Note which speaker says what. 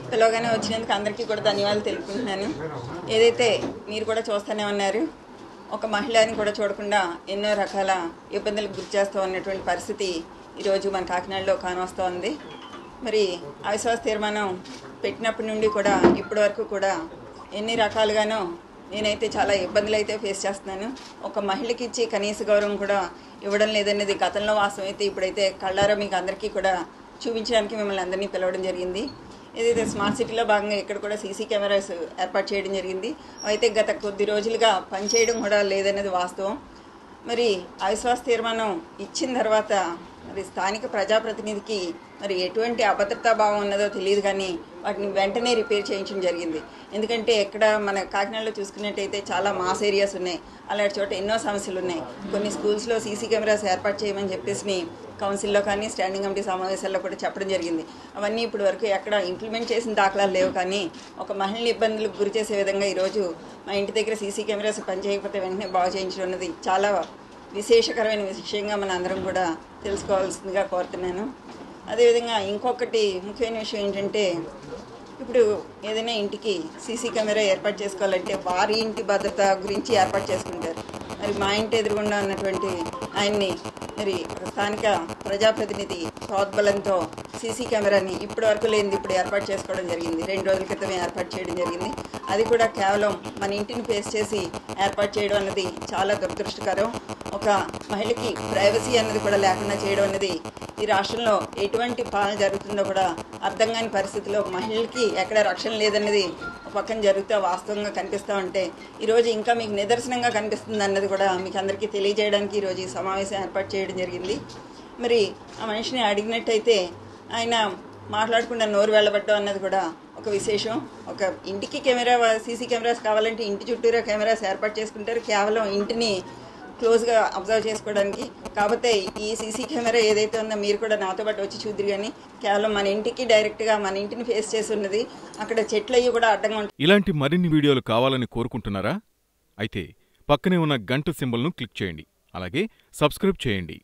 Speaker 1: పిలవగానే వచ్చినందుకు అందరికీ కూడా ధన్యవాదాలు తెలుపుకుంటున్నాను ఏదైతే మీరు కూడా చూస్తూనే ఉన్నారు ఒక మహిళని కూడా చూడకుండా ఎన్నో రకాల ఇబ్బందులకు గురి చేస్తూ ఉన్నటువంటి పరిస్థితి ఈరోజు మన కాకినాడలో కానొస్తోంది మరి అవిశ్వాస తీర్మానం పెట్టినప్పటి నుండి కూడా ఇప్పటి వరకు కూడా ఎన్ని రకాలుగానో నేనైతే చాలా ఇబ్బందులు అయితే ఫేస్ చేస్తున్నాను ఒక మహిళకి ఇచ్చి కనీస గౌరవం కూడా ఇవ్వడం లేదనేది గతంలో వాస్తవం అయితే ఇప్పుడైతే కళ్ళారా మీకు అందరికీ కూడా చూపించడానికి మిమ్మల్ని అందరినీ పిలవడం జరిగింది ఏదైతే స్మార్ట్ సిటీలో భాగంగా ఇక్కడ కూడా సీసీ కెమెరాస్ ఏర్పాటు చేయడం జరిగింది అయితే గత కొద్ది రోజులుగా పనిచేయడం కూడా లేదనేది వాస్తవం మరి అవిశ్వాస తీర్మానం ఇచ్చిన తర్వాత మరి స్థానిక ప్రజాప్రతినిధికి మరి ఎటువంటి అభద్రతా భావం ఉన్నదో తెలియదు కానీ వాటిని వెంటనే రిపేర్ చేయించడం జరిగింది ఎందుకంటే ఎక్కడ మన కాకినాడలో చూసుకున్నట్టయితే చాలా మాస్ ఏరియాస్ ఉన్నాయి అలాంటి చోట ఎన్నో సమస్యలు ఉన్నాయి కొన్ని స్కూల్స్లో సీసీ కెమెరాస్ ఏర్పాటు చేయమని చెప్పేసి కౌన్సిల్లో కానీ స్టాండింగ్ కమిటీ సమావేశాల్లో కూడా చెప్పడం జరిగింది అవన్నీ ఇప్పటి వరకు ఎక్కడ ఇంప్లిమెంట్ చేసిన దాఖలాలు లేవు కానీ ఒక మహిళని ఇబ్బందులకు గురి చేసే విధంగా ఈరోజు మా ఇంటి దగ్గర సీసీ కెమెరాస్ పనిచేయకపోతే వెంటనే బాగు చేయించడం అన్నది చాలా విశేషకరమైన విషయంగా మన అందరం కూడా తెలుసుకోవాల్సిందిగా కోరుతున్నాను అదేవిధంగా ఇంకొకటి ముఖ్యమైన విషయం ఏంటంటే ఇప్పుడు ఏదైనా ఇంటికి సీసీ కెమెరా ఏర్పాటు చేసుకోవాలంటే వారి ఇంటి భద్రత గురించి ఏర్పాటు చేసుకుంటారు మరి మా ఇంటి ఎదురుగుండా ఉన్నటువంటి ఆయన్ని మరి స్థానిక ప్రజాప్రతినిధి ప్రోద్బలంతో సీసీ కెమెరాని ఇప్పటి వరకు లేనిది ఇప్పుడు ఏర్పాటు చేసుకోవడం జరిగింది రెండు రోజుల క్రితమే ఏర్పాటు చేయడం జరిగింది అది కూడా కేవలం మన ఇంటిని ఫేస్ చేసి ఏర్పాటు చేయడం అన్నది చాలా దురదృష్టకరం ఒక మహిళకి ప్రైవసీ అన్నది కూడా లేకుండా చేయడం అన్నది ఈ రాష్ట్రంలో ఎటువంటి పాలన జరుగుతుందో కూడా అర్థం కాని పరిస్థితిలో మహిళలకి ఎక్కడ రక్షణ లేదన్నది ఒక పక్కన జరుగుతూ వాస్తవంగా కనిపిస్తూ ఉంటే ఈరోజు ఇంకా మీకు నిదర్శనంగా కనిపిస్తుంది అన్నది కూడా మీకు అందరికీ తెలియజేయడానికి ఈరోజు ఈ సమావేశం ఏర్పాటు చేయడం జరిగింది మరి ఆ మనిషిని అడిగినట్టయితే ఆయన మాట్లాడకుండా నోరు వెళ్ళబట్టడం అన్నది కూడా ఒక విశేషం ఒక ఇంటికి కెమెరా సీసీ కెమెరాస్ కావాలంటే ఇంటి చుట్టూరా కెమెరాస్ ఏర్పాటు చేసుకుంటారు కేవలం ఇంటిని క్లోజ్గా అబ్జర్వ్ చేసుకోవడానికి కాకపోతే ఈ సీసీ కెమెరా ఏదైతే ఉందో మీరు కూడా నాతో పాటు వచ్చి చూద్దరు కానీ కేవలం మన ఇంటికి డైరెక్ట్గా మన ఇంటిని ఫేస్ చేసి ఉన్నది అక్కడ చెట్లు అయ్యి కూడా అడ్డంగా ఉంటాయి
Speaker 2: ఇలాంటి మరిన్ని వీడియోలు కావాలని కోరుకుంటున్నారా అయితే పక్కనే ఉన్న గంట సింబల్ను క్లిక్ చేయండి అలాగే సబ్స్క్రైబ్ చేయండి